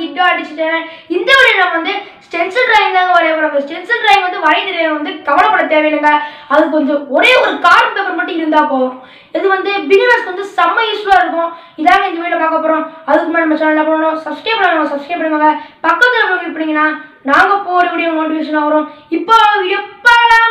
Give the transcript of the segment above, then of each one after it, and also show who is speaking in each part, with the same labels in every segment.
Speaker 1: கிட்டோ அடிச்சுட்டேன் இந்த வீடியோ நம்ம வந்து ஸ்டென்சில் டிராயிங் தாங்க வரைய போகிறோம் ஸ்டென்சில் டிராயிங் வந்து வரைய தெரியாத வந்து கவலைப்பட தேவையில்லைங்க அது கொஞ்சம் ஒரே ஒரு கார்டு பேப்பர் மட்டும் இருந்தால் போதும் இது வந்து பிகினர்ஸ்க்கு வந்து செம்ம யூஸ்ஃபுல்லாக இருக்கும் இதாங்க இந்த வீடியோ பார்க்க போகிறோம் அதுக்கு முன்னாடி நம்ம சேனல் பண்ணணும் சப்ஸ்கிரைப் பண்ணுங்க சப்ஸ்கிரைப் பண்ணுங்க பக்கத்தில் கிளிக் பண்ணீங்கன்னா நாங்கள் போகிற வீடியோ நோட்டிஃபிகேஷன் வரும் இப்போ வீடியோ பார்க்கலாம்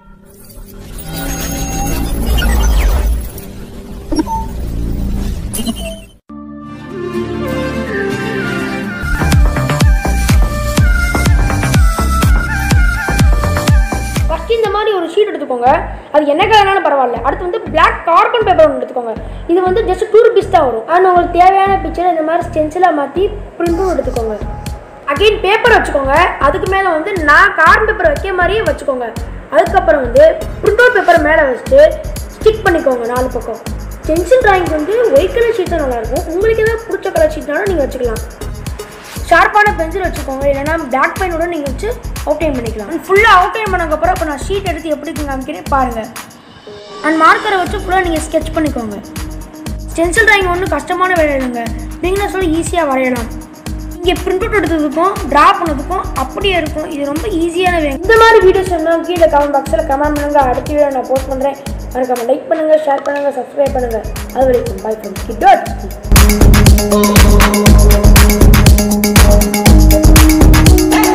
Speaker 1: ஃபஸ்ட்டு இந்த மாதிரி ஒரு ஷீட் எடுத்துக்கோங்க அது என்ன கலர்னாலும் பரவாயில்ல அடுத்து வந்து பிளாக் கார்பன் பேப்பர் ஒன்று எடுத்துக்கோங்க இது வந்து ஜஸ்ட் டூ ருபீஸ் தான் வரும் ஆனால் உங்களுக்கு தேவையான பிக்சர் இந்த மாதிரி ஸ்டென்சிலாக மாற்றி பிரிண்ட்டும் எடுத்துக்கோங்க அகைன் பேப்பர் வச்சுக்கோங்க அதுக்கு மேலே வந்து நான் கார்பன் பேப்பர் வைக்க மாதிரியே வச்சுக்கோங்க அதுக்கப்புறம் வந்து பிரிண்ட் அவுட் பேப்பர் மேலே வச்சுட்டு ஸ்டிக் பண்ணிக்கோங்க நாலு பக்கம் ஸ்டென்சில் டிராயிங் வந்து ஒயிட் கலர் ஷீட் தான் நல்லாயிருக்கும் உங்களுக்கு எதாவது பிடிச்ச கலர் ஷீட்னாலும் நீங்கள் வச்சுக்கலாம் ஷார்ப்பான பென்சில் வச்சுக்கோங்க இல்லைனா பிளாக் பெயினோட நீங்கள் வச்சு அவுட்லைன் பண்ணிக்கலாம் அண்ட் ஃபுல்லாக அவுட்லைன் பண்ணக்கப்புறம் இப்போ நான் ஷீட் எடுத்து எப்படி காமிக்கிறேன் பாருங்கள் அண்ட் மார்க்கரை வச்சு ஃபுல்லாக நீங்கள் ஸ்கெட்ச் பண்ணிக்கோங்க ஸ்டென்சில் டிராயிங் ஒன்றும் கஷ்டமான வேலை இல்லைங்க பிகினர்ஸோட ஈஸியாக வரையலாம் இங்கே பிரிண்ட் அவுட் எடுத்ததுக்கும் ட்ரா பண்ணதுக்கும் அப்படியே இருக்கும் இது ரொம்ப ஈஸியான வேலை இந்த மாதிரி வீடியோஸ் இருந்தால் கீழே கமெண்ட் பாக்ஸில் கமெண்ட் பண்ணுங்கள் அடுத்த வீடியோ நான் போஸ்ட் பண்ணுறேன் மறக்காம லைக் பண்ணுங்கள் ஷேர் பண்ணுங்கள் சப்ஸ்கிரைப் பண்ணுங்கள் அது வரைக்கும் பை ஃப்ரம் கிட்